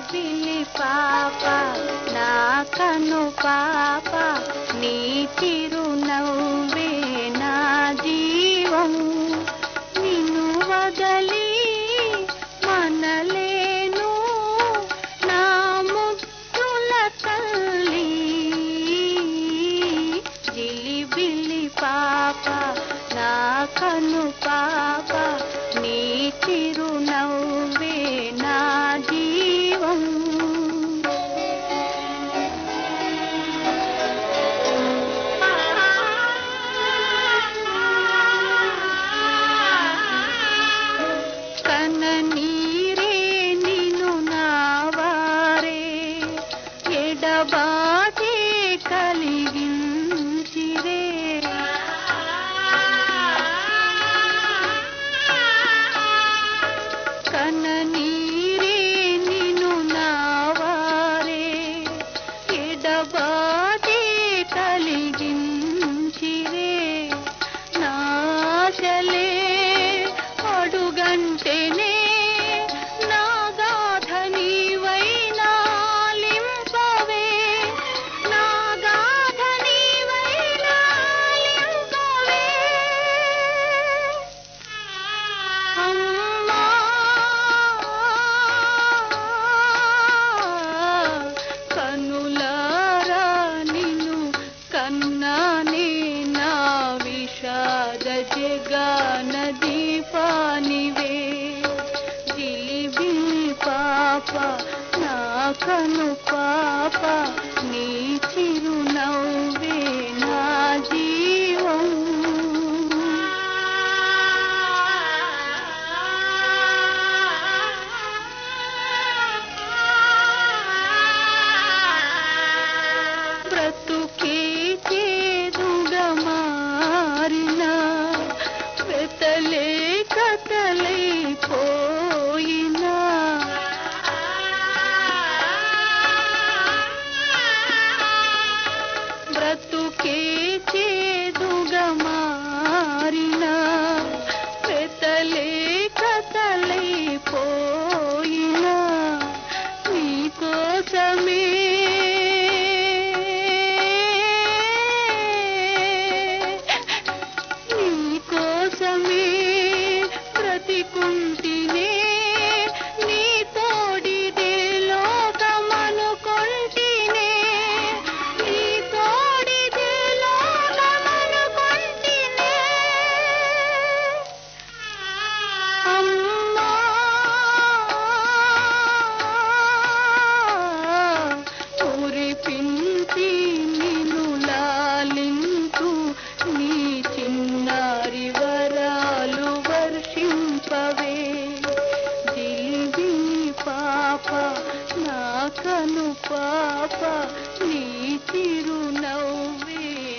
పిలి పాప నా కను పాప నీ చిరునవ్వే నా జీవం నిన్ను వదలి మనలేను నా ముద్దుల తల్లి జిలిబిలి పాప నా కను పాప నీ చిరునవ్వే నా జీవం కన నీరే నిను నావారే ఎడబాటే కలిగించిరే కన నీరే నిను నావారే ఎడబాటే కలిగించిరే నాశలే అడుగంటేనే నా గాథ నీవైనా లింపవే నా గాథ నీవైనా లింపవే అమ్మా కనులారా నిన్ను కన్నానే నా విషాద జగాన దీపానివే జిలిబి పాప నా కను పాప నీ చిరునవ్వే నా జీవం బ్రతుకే చేదుగా మారిన వెతలే కథలైపోయినా బ్రతుకే చేదుగా మారిన వెతలే కథలైపోయినా నీకోసమే నీకోసమే బ్రతికుంటినే నీ తోడిదే లోకమనుకొంటినే నీ తోడిదే లోకమనుకొంటినే అమ్మా ఊరిపించి నిన్ను లాలింతు నీ చిన్నారి వరాలు వర్షింపవే దిల్ది పాప నా కను పాప నీ చిరునవ్వే